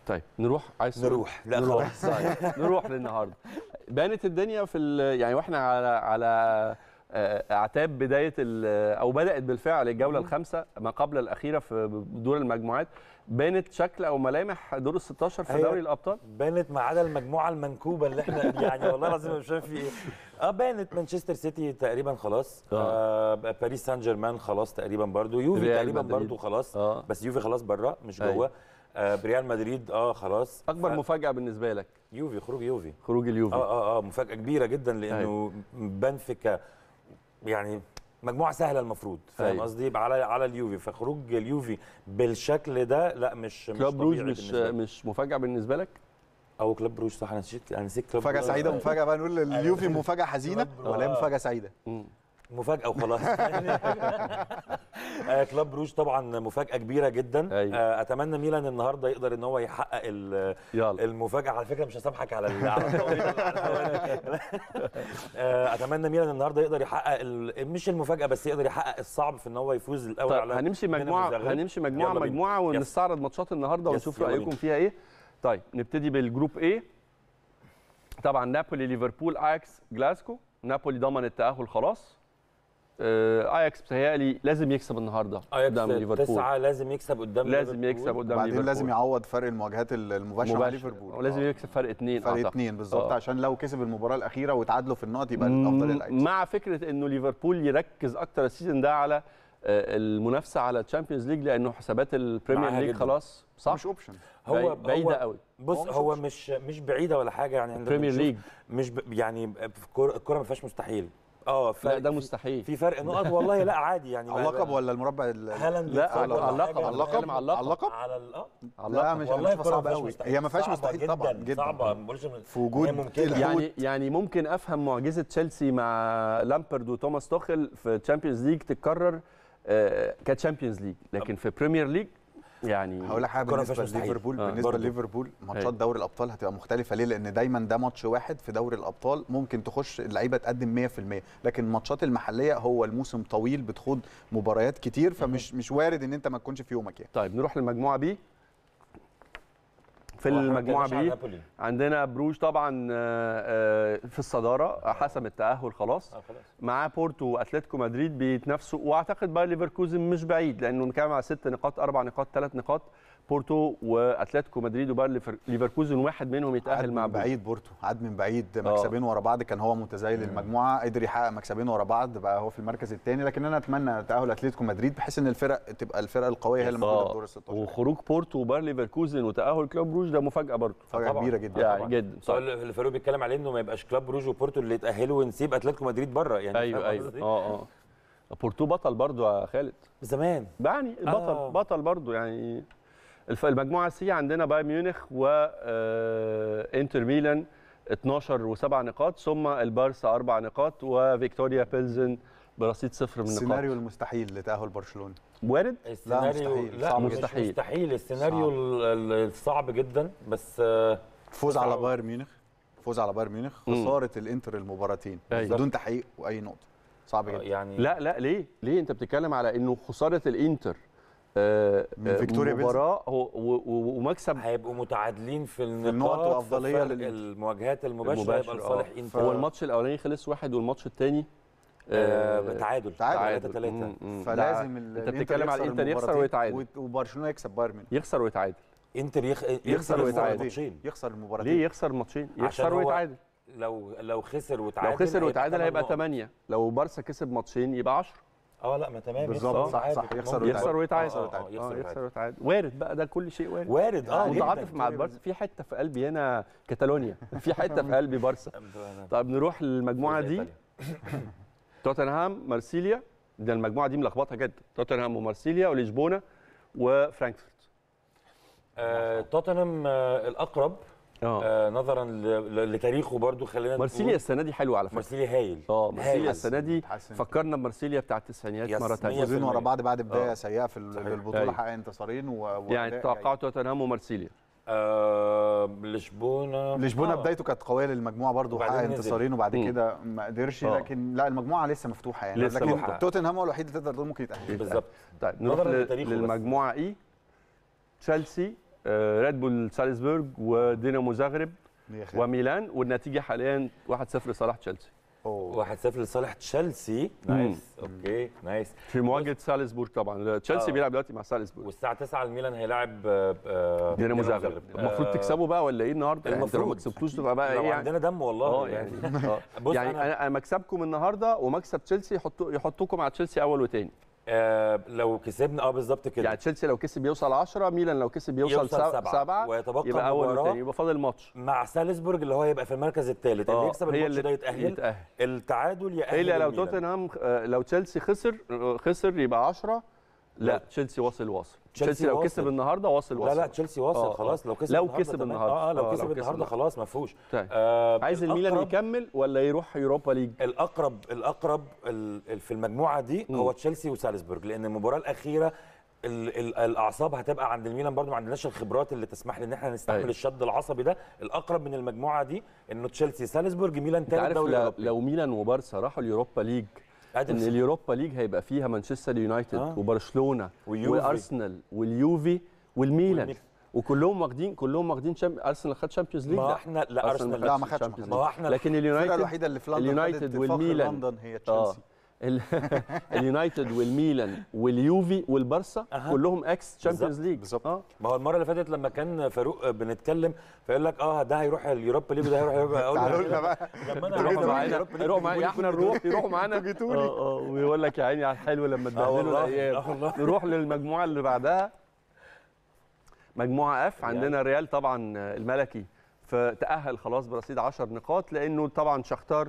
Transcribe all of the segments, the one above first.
طيب نروح عايز تقول؟ نروح لا نروح خلاص طيب نروح للنهارده بانت الدنيا في ال- يعني واحنا على على آه، اعتاب بدايه ال- او بدات بالفعل الجوله الخامسه ما قبل الاخيره في دور المجموعات بانت شكل او ملامح دور ال 16 في هي- دوري الابطال بانت ما عدا المجموعه المنكوبه اللي احنا يعني والله العظيم مش فاهم في ايه اه بانت مانشستر سيتي تقريبا خلاص آه باريس سان جيرمان خلاص تقريبا برضو يوفي ريال تقريبا مدريد. برضو خلاص اه بس يوفي خلاص بره مش أيوة. جوه آه بريال مدريد اه خلاص اكبر ف- مفاجاه بالنسبه لك يوفي خروج يوفي خروج اليوفي اه اه اه مفاجاه كبيره جدا لانه بنفيكا يعني مجموعه سهله المفروض فاهم أيوة. قصدي يبقى على على اليوفي فخروج اليوفي بالشكل ده لا مش مش كلوب بروج طبيعي مش بالنسبة لي. مش مفاجاه بالنسبه لك او كلوب بروج صح انا نسيت انا نسيت كلوب مفاجاه بروج. سعيده ومفاجاه بقى نقول اليوفي مفاجاه حزينه كلوب ولا هي بروج. مفاجاه سعيده مم. مفاجاه وخلاص آه، كلوب بروج طبعا مفاجاه كبيره جدا أيوة. آه، اتمنى ميلان النهارده يقدر ان هو يحقق ال- يلا المفاجاه على فكره مش هسامحك على ال- على التوقيت اللي على الهواء. آه، اتمنى ميلان النهارده يقدر يحقق ال- مش المفاجاه بس يقدر يحقق الصعب في ان هو يفوز الاول طيب على هنمشي من مجموعه المزغلل. هنمشي مجموعه يلا بينا. مجموعه يس. ونستعرض ماتشات النهارده يس، ونشوف يلا رايكم بينا. فيها ايه طيب نبتدي بالجروب ايه طبعا نابولي ليفربول اياكس جلاسكو نابولي ضمن التاهل خلاص آه، اياكس بتهيألي لازم يكسب النهارده قدام اياكس ليفربول تسعه لازم يكسب قدام لازم ليفربول. يكسب قدام وبعدين ليفربول لازم يعوض فرق المواجهات المباشره مع ليفربول ولازم آه. يكسب فرق اثنين فرق أعتقد. اثنين بالظبط آه. عشان لو كسب المباراه الاخيره وتعادلوا في النقط يبقى الافضل مم، اللي هيكسب. مع فكره انه ليفربول يركز اكتر السيزون ده على آه، المنافسه على الشامبيونز ليج لانه حسابات البريمير معاها ليج جدا. خلاص صح مش اوبشن هو بعيده هو قوي بص هو مش هو أوبشن. مش مش بعيده ولا حاجه يعني عندما بريمير بنشوف- ليج مش ب... يعني في الكوره الكوره ما فيهاش مستحيل اه لا فرق ده في- مستحيل في فرق نقط والله لا عادي يعني على اللقب ولا المربع ال- هالاند لا، يكسب على ولا اللقب، حاجة. على اللقب. على اللقب. على اللقب على ال- اه لا مش والله مش الكرة صعبه ما قوي فيهاش مستحيل. هي ما فيهاش صعبة مستحيل جداً، طبعا جدا صعبه ما بقولش في وجود هي ممكنه الحوت. يعني يعني ممكن افهم معجزه تشيلسي مع لامبرد وتوماس توخل في تشامبيونز ليج تتكرر آه، كتشامبيونز ليج لكن في بريمير ليج يعني هقول لك حاجه الكرة ما بالنسبه فيهاش مستحيل. لليفربول آه. بالنسبه برضو. لليفربول ماتشات أيوة. دوري الابطال هتبقى مختلفه ليه لان دايما ده ماتش واحد في دوري الابطال ممكن تخش اللعيبه تقدم 100% لكن الماتشات المحليه هو الموسم طويل بتخوض مباريات كتير فمش مش وارد ان انت ما تكونش في يومك يعني طيب نروح للمجموعه بي في هو إحنا ما المجموعه اتكلمناش عن بي نابولي. عندنا بروج طبعا آه، آه، في الصداره حسم التاهل خلاص اه خلاص معاه بورتو واتلتيكو مدريد بيتنافسوا واعتقد باير ليفركوزن مش بعيد لانه بنتكلم على ست نقاط اربع نقاط ثلاث نقاط بورتو واتلتيكو مدريد وباير ليفر- ليفركوزن واحد منهم عاد يتاهل مع من بروج بعيد بورتو عاد من بعيد مكسبين ورا بعض كان هو متزايد المجموعه قدر يحقق مكسبين ورا بعض بقى هو في المركز الثاني لكن انا اتمنى تاهل اتلتيكو مدريد بحيث ان الفرق تبقى الفرق القويه هي اللي موجوده في آه، دور ال 16 وخروج بورتو وباير ليفركوزن وتاهل كلوب بروج ده مفاجاه برضه فرق طبعاً. كبيره جدا يعني طبعاً. جدا سؤال طيب. اللي فاروق بيتكلم عليه انه ما يبقاش كلاب روج وبورتو اللي يتاهلوا ونسيب اتلتيكو مدريد بره يعني ايوه فاهم ايوه قصدي؟ اه اه بورتو بطل برضه يا خالد زمان يعني بطل آه. آه. بطل برضه يعني الف- المجموعه سي عندنا بايرن ميونخ وانتر ميلان 12 وسبع نقاط ثم البارسا اربع نقاط وفيكتوريا بيلزن برصيد صفر من السيناريو النقاط المستحيل لتاهل برشلونه وارد السيناريو مستحيل. لا صعب مش مستحيل. مستحيل مستحيل السيناريو صعب. ال- ال- الصعب جدا بس آه، فوز صعب. على بايرن ميونخ فوز على بايرن ميونخ مم. خساره الانتر المباراتين أيوة. بدون تحقيق واي نقطه صعب جدا يعني لا لا ليه ليه انت بتتكلم على انه خساره الانتر آه، من آه، فيكتوريا بيلزن. مباراه هو- و- و- ومكسب هيبقوا متعادلين في النقاط النقط وأفضلية فرق للإنتر. المواجهات المباشره المباشر، يبقى لصالح آه. انتر هو الماتش الاولاني خلص واحد والماتش الثاني آه تعادل تعادل. 3 3 فلازم ال- انت الإنتر بتتكلم على الانتر يخسر المباراتين ويتعادل وت- وبرشلونه يكسب بايرن ميونخ يخسر ويتعادل انتر يخ... يخسر ويتعادل. الماتشين يخسر المباراتين ليه يخسر ماتشين عشان يخسر هو ويتعادل لو لو خسر وتعادل لو خسر ويتعادل هيبقى تمن نقط. 8 لو بارسا كسب ماتشين يبقى 10 اه لا ما تمام بالظبط، يخسر صح، ويتعادل. صح، يخسر ممكن. يخسر ويتعادل آه، آه، ويتعادل. آه، اه يخسر يخسر ويتعادل ويتعادل وارد بقى ده كل شيء وارد وارد اه متعاطف جدا مع البارسا في حته في قلبي هنا كاتالونيا في حته في قلبي بارسا طيب نروح للمجموعه دي توتنهام مارسيليا ده المجموعه دي ملخبطه جدا توتنهام ومارسيليا ولشبونه وفرانكفورت آه، توتنهام آه، الاقرب اه آه، نظرا ل- ل- لتاريخه برضو خلينا مارسيليا نقول السنه دي حلوه على فكره مارسيليا هايل اه مارسيليا هايل. السنه دي اتحسن. فكرنا بمارسيليا بتاع التسعينيات يس، مره مية ثانيه في فوزين ورا المية. بعض بعد بدايه آه. سيئه في ال- صحيح. للبطوله أيوة. حقق انتصارين و... يعني وأداء توقعوا توتنهام ومارسيليا آه، لشبونه لشبونه آه. بدايته كانت قويه للمجموعه برضه وبعدين حقق نزل. انتصارين وبعد مم. كده ما قدرش آه. لكن لا المجموعه لسه مفتوحه يعني لسه لكن مفتوحة. توتنهام هو الوحيد اللي تقدر تقول ممكن يتاهل بالظبط طيب نروح نظراً ل- لتاريخه بس. للمجموعه اي تشيلسي آه، ريد بول سالزبورج ودينامو زغرب هي خير. وميلان والنتيجه حاليا 1-0 لصالح تشيلسي أوه. 1-0 لصالح تشيلسي نايس اوكي نايس في مواجهه سالزبورج طبعا تشيلسي آه. بيلعب دلوقتي مع سالزبورج والساعه 9 الميلان هيلاعب آه، آه، دينامو زغرب المفروض آه، تكسبوا بقى ولا ايه النهارده يعني انتوا لو ما المفروض. كسبتوش تبقى بقى لو ايه يعني عندنا دم والله اه يعني اه بص يعني أنا- انا أنا مكسبكم النهارده ومكسب تشيلسي يحطوا يحطوكم مع تشيلسي اول وتاني آه لو كسبنا اه بالظبط كده يعني تشيلسي لو كسب يوصل 10 ميلان لو كسب يوصل يوصل 7 سبعة. 7 ويتبقى يبقى اول مباراة وتاني يبقى فاضل ماتش مع سالزبورج اللي هو يبقى في المركز الثالث اللي آه، يكسب هي الماتش اللي ده يتأهل يتأهل التعادل يأهل الا لو الميلان. توتنهام آه، لو تشيلسي خسر آه، خسر يبقى 10 لا لا. تشيلسي واصل واصل تشيلسي تشيلسي لو واصل. كسب النهارده واصل لا واصل لا تشيلسي واصل آه، آه. خلاص لو كسب لو النهارده كسب تمام. النهاردة. اه آه، لو آه، كسب لو كسب النهارده النهاردة. خلاص ما فيهوش طيب. آه عايز الميلان الأقرب- يكمل ولا يروح يوروبا ليج الاقرب الاقرب ال- ال- في المجموعه دي مم. هو تشيلسي وسالزبورج لان المباراه الاخيره ال ال الاعصاب هتبقى عند الميلان برضو ما عندناش الخبرات اللي تسمح لنا ان احنا نستحمل أيوة. الشد العصبي ده الاقرب من المجموعه دي انه تشيلسي سالزبورج ميلان انت تالت عارف دوري لو, أوروبي. لو ميلان وبارسا راحوا اليوروبا ليج قادر ان اليوروبا ليج هيبقى فيها مانشستر يونايتد آه. وبرشلونه ويوفي. وارسنال واليوفي والميلان والميلان. وكلهم واخدين كلهم واخدين شام... ارسنال خد شامبيونز ليج ما لا احنا لا أرسنال ارسنال لا، ما خدش، Champions ما هو League. احنا لكن الفرقه اليونايتد الوحيده اللي في لندن اليونايتد خدت فخر والميلان. لندن هي اه تشيلسي ال- اليونايتد والميلان واليوفي والبارسا أها. كلهم اكس تشامبيونز ليج بالظبط. اه ما هو المره اللي فاتت لما كان فاروق بنتكلم فيقول لك اه ده هيروح اليوروبا ليج وده هيروح اليوروبا أقول له تعالوا كده. لنا بقى لما انا يروحوا عايز أروح معانا اليوروبا ليج يروحوا معانا يجيبوا احنا لي نروح يروحوا معانا جيتولي. اه اه ويقول لك يا عيني على الحلو لما اه تبهدلوا والله الايام اه والله نروح للمجموعه اللي بعدها مجموعه اف عندنا ريال طبعا الملكي فتاهل خلاص برصيد 10 نقاط لانه طبعا شختار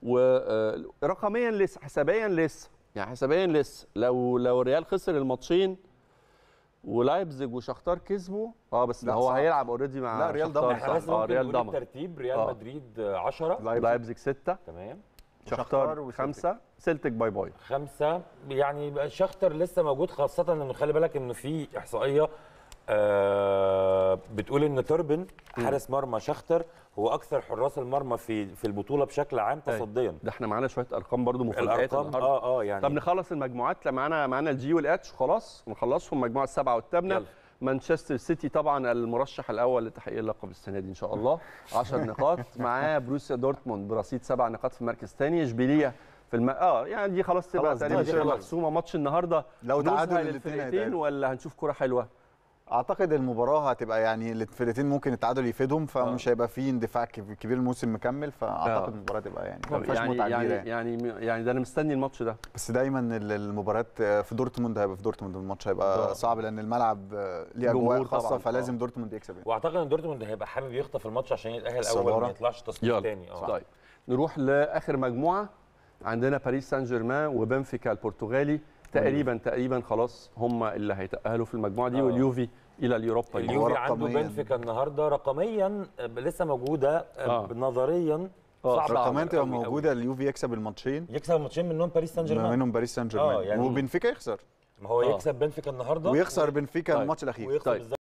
ورقميا لسه حسابيا لسه يعني حسابيا لسه لو لو الريال خسر الماتشين ولايبزيج وشختار كسبوا اه بس لا، هو صعب. هيلعب اوريدي مع لا، ريال شختار ضمن. احنا بس صح. اه ممكن ريال نقول ضمن الترتيب ريال آه. مدريد 10 لايبزيج. لايبزيج 6 تمام وشختار شختار وسلتك. 5 سلتك باي باي خمسة يعني بقى شختر لسه موجود خاصة انه خلي بالك انه في احصائية آه بتقول ان توربن حارس مرمى شختر هو اكثر حراس المرمى في في البطولة بشكل عام أيوة. تصديا ده احنا معانا شويه ارقام برضو مفاجآت الارقام النهارده اه اه يعني طب نخلص المجموعات لا معانا معانا الجي والاتش خلاص نخلصهم المجموعه السابعه والثامنه يلا. مانشستر سيتي طبعا المرشح الاول لتحقيق اللقب السنه دي ان شاء الله 10 نقاط معاه بروسيا دورتموند برصيد سبع نقاط في المركز الثاني اشبيليه في الم... اه يعني دي خلاص تبقى خلاص، دي تقريبا شبه خلاص. محسومه ماتش النهارده لو نزهة تعادل الاثنين للفرقتين هيتعادل. ولا هنشوف كره حلوه اعتقد المباراه هتبقى يعني الفرقتين ممكن التعادل يفيدهم فمش هيبقى فيه اندفاع كب- كبير الموسم مكمل فاعتقد آه. المباراه تبقى يعني ما طب فيهاش يعني متعه يعني كبيره يعني. يعني يعني ده انا مستني الماتش ده بس دايما ال- المباريات في دورتموند هيبقى في دورتموند الماتش آه. هيبقى صعب لان الملعب ليه جمهور اجواء خاصه طبعاً. فلازم آه. دورتموند يكسب يعني. واعتقد ان دورتموند هيبقى حابب يخطف الماتش عشان يتاهل اول الصدارة. ما يطلعش تصنيف يلا تاني اه طيب نروح لاخر مجموعه عندنا باريس سان جيرمان وبنفيكا البرتغالي تقريبا تقريبا خلاص هم اللي هيتاهلوا في المجموعه دي آه. واليوفي الى اليوروبا ليج اليوفي عنده رقمياً. بنفيكا النهارده رقميا آه، لسه موجوده آه، آه. نظريا آه، صعب رقميا تبقى أوي أوي. موجوده اليوفي يكسب الماتشين يكسب ماتشين منهم باريس سان ما جيرمان منهم باريس سان آه، جيرمان يعني- وبنفيكا يخسر ما هو آه. يكسب بنفيكا النهارده ويخسر بنفيكا طيب. الماتش الاخير ويخسر طيب. بالظبط